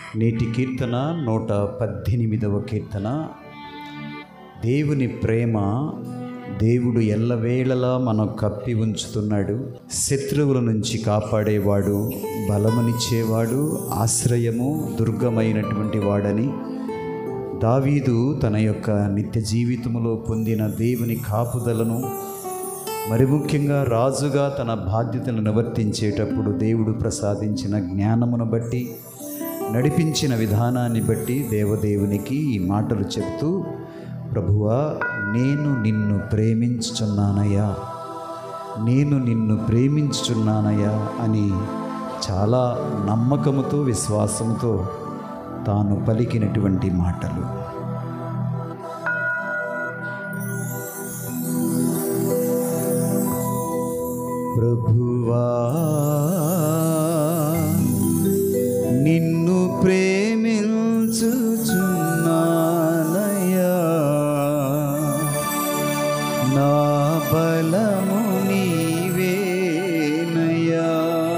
నేటి కీర్తన నూట పద్దెనిమిదవ కీర్తన దేవుని ప్రేమ దేవుడు ఎల్లవేళలా మనం కప్పి ఉంచుతున్నాడు శత్రువుల నుంచి కాపాడేవాడు బలమునిచ్చేవాడు ఆశ్రయము దుర్గమైనటువంటి వాడని దావీదు తన యొక్క నిత్య జీవితములో పొందిన దేవుని కాపుదలను మరి ముఖ్యంగా రాజుగా తన బాధ్యతలను నివర్తించేటప్పుడు దేవుడు ప్రసాదించిన జ్ఞానమును బట్టి నడిపించిన విధానాన్ని బట్టి దేవదేవునికి ఈ మాటలు చెప్తూ ప్రభువా నేను నిన్ను ప్రేమించుచున్నానయ్యా నేను నిన్ను ప్రేమించుచున్నానయ్యా అని చాలా నమ్మకముతో విశ్వాసముతో తాను పలికినటువంటి మాటలు ప్రభువా నిన్ను ప్రేమించుచున్నానయ్యా నా బలము నీవేనయ్యా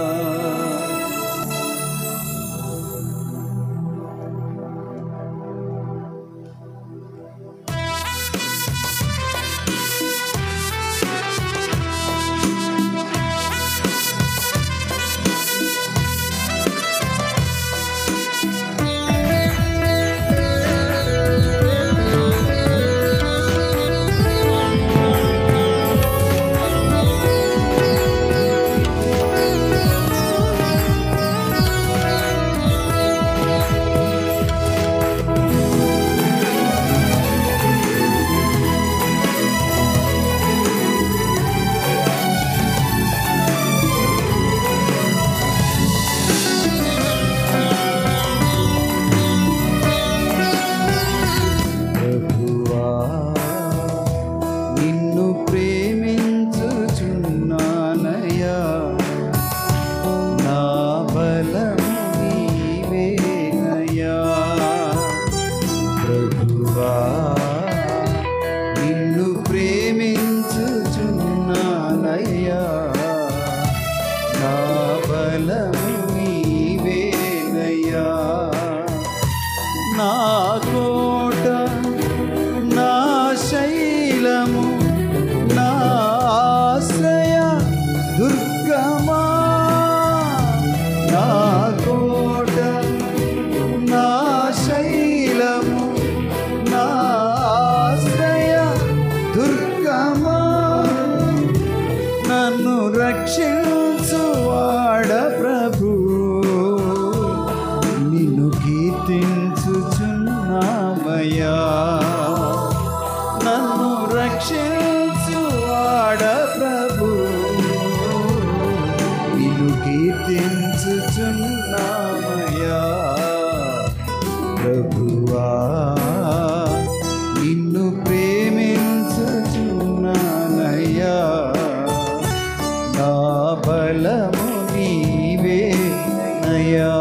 ప్రభువా నిన్ను ప్రేమించుచున్నానయ్యా నా బలము నీవేనయ్యా ప్రభువా నిన్ను ప్రేమించుచున్నానయ్యా నా బలము నీవేనయ్యా నా కోట నా శైలము నా ఆశ్రయ దుర్గమా నా కోట నా శైలము నా ఆశ్రయ దుర్గమా నన్ను రక్షించువాడ ప్రభు నిన్ను కీర్తించుచున్నామయ్యా నన్ను రక్షించువాడ ప్రభు నిన్ను కీర్తించుచున్నామయ్యా ప్రభువా నిన్ను ప్రేమించుచున్నానయ్యా నా బలము నీవే నయా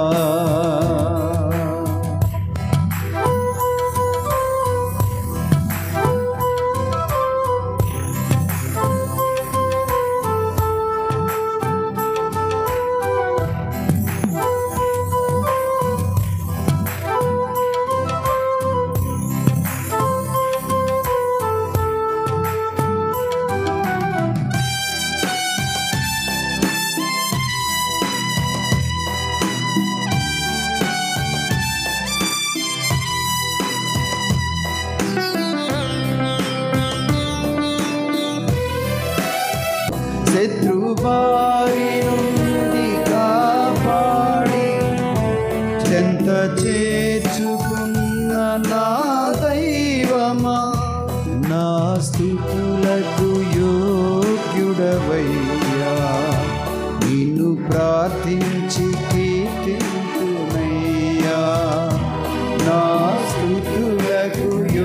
శత్రుబారి నుండి కాపాడి చెంత చేర్చుకున్న నా దైవమా నా స్థుతులకు యోగ్యుడవయ్యా నిన్ను ప్రార్థించి కీర్తింతునయ్యా నా స్థుతులకు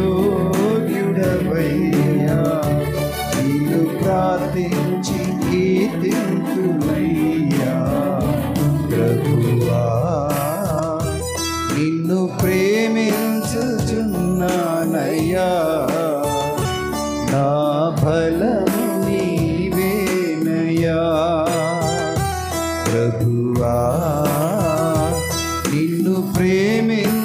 యోగ్యుడవయ్యా నిన్ను ప్రార్థించి కీర్తింతునయ్యా ప్రభువా నిన్ను ప్రేమించుచున్నానయ్యా నా బలము నీవేనయ్యా ప్రభువా నిన్ను ప్రే ప్రేమించి